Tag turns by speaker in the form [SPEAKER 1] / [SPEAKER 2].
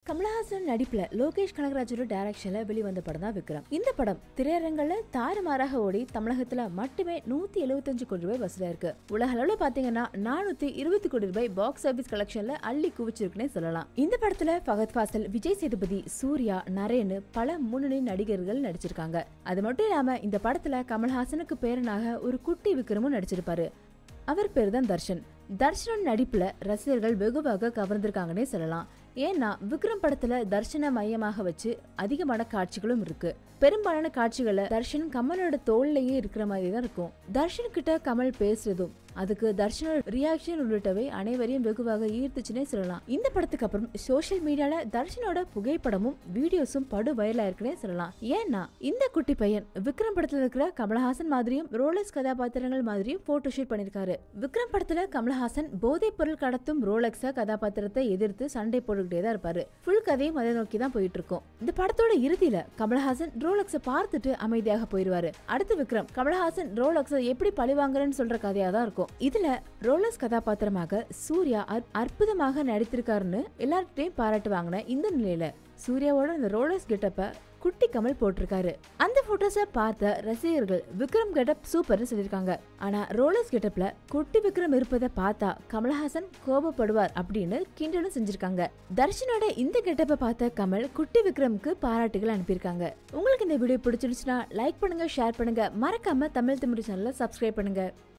[SPEAKER 1] கமலஹாசன் நடிப்புல லோகேஷ் கனகராஜோட டைரக்ஷன்ல வெளிவந்த படம் தான் விக்ரம் இந்த படம் திரையரங்கல்ல தாறுமாறாக ஓடி தமிழகத்துல மட்டுமே நூத்தி எழுபத்தஞ்சு கோடி ரூபாய் வசூலா இருக்கு உலக அளவுல பாத்தீங்கன்னா நானூத்தி இருபது கோடி ரூபாய் பாக்ஸ் ஆபீஸ் கலெக்ஷன்ல அள்ளி குவிச்சிருக்குன்னே சொல்லலாம் இந்த படத்துல ஃபகத் ஃபாசல் விஜய் சேதுபதி சூர்யா நரேன் பல முன்னணி நடிகர்கள் நடிச்சிருக்காங்க அது மட்டும் இல்லாம இந்த படத்துல கமல்ஹாசனுக்கு பேரனாக ஒரு குட்டி விக்ரமும் நடிச்சிருப்பாரு அவர் பேர் தான் தர்ஷன் தர்ஷனோட நடிப்புல ரசிகர்கள் வெகுவாக கவர்ந்திருக்காங்கன்னே சொல்லலாம் ஏன்னா விக்ரம் படத்துல தர்ஷனை மையமாக வச்சு அதிகமான காட்சிகளும் இருக்கு பெரும்பாலான காட்சிகளை தர்ஷன் கமலோட தோல்லையே இருக்கிற மாதிரி தான் இருக்கும் தர்ஷன் கிட்ட கமல் பேசுறதும் அதுக்கு தர்ஷனோட ரியாக்ஷன் உள்ளிட்டவை அனைவரையும் வெகுவாக ஈர்த்துச்சுன்னே சொல்லலாம் இந்த படத்துக்கு அப்புறம் சோஷியல் மீடியால தர்ஷனோட புகைப்படமும் வீடியோஸும் படு வைரலா இருக்குன்னே சொல்லலாம் ஏன்னா இந்த குட்டி பையன் விக்ரம் படத்துல இருக்கிற கமலஹாசன் மாதிரியும் ரோலக்ஸ் கதாபாத்திரங்கள் மாதிரியும் போட்டோ ஷூட் பண்ணிருக்காரு விக்ரம் படத்துல கமலஹாசன் போதைப் பொருள் கடத்தும் ரோலக்ஸா கதாபாத்திரத்தை எதிர்த்து சண்டை போட்டுக்கிட்டே தான் இருப்பாரு ஃபுல் கதையும் அதை நோக்கி தான் போயிட்டு இருக்கும் இந்த படத்தோட இறுதியில கமலஹாசன் ரோலக்ஸை பார்த்துட்டு அமைதியாக போயிருவாரு அடுத்து விக்ரம் கமலஹாசன் ரோலக்ஸை எப்படி பழிவாங்குறேன்னு சொல்ற கதையா தான் இருக்கும் இதுல ரோலக்ஸ் கதாபாத்திரமாக சூர்யா அற்- அற்புதமாக நடித்திருக்காருன்னு எல்லார்கிட்டையும் பாராட்டு வாங்கின இந்த நிலையில சூர்யாவோட இந்த ரோலக்ஸ் கெட்டப்ப குட்டி கமல் போட்டிருக்காரு அந்த போட்டோஸ பார்த்த ரசிகர்கள் விக்ரம் கெட்டப் சூப்பர்னு சொல்லியிருக்காங்க ஆனா ரோலக்ஸ் கெட்டப்ல குட்டி விக்ரம் இருப்பதை பார்த்தா கமலஹாசன் கோபப்படுவார் அப்படின்னு கிண்டலும் செஞ்சிருக்காங்க தர்ஷனோட இந்த கெட்டப்பை பார்த்த கமல் குட்டி விக்ரம்க்கு பாராட்டுகள் அனுப்பியிருக்காங்க உங்களுக்கு இந்த வீடியோ பிடிச்சிருந்துச்சுன்னா லைக் பண்ணுங்க ஷேர் பண்ணுங்க மறக்காம தமிழ் தமிழ் சேனலை சப்ஸ்கிரைப் பண்ணுங்க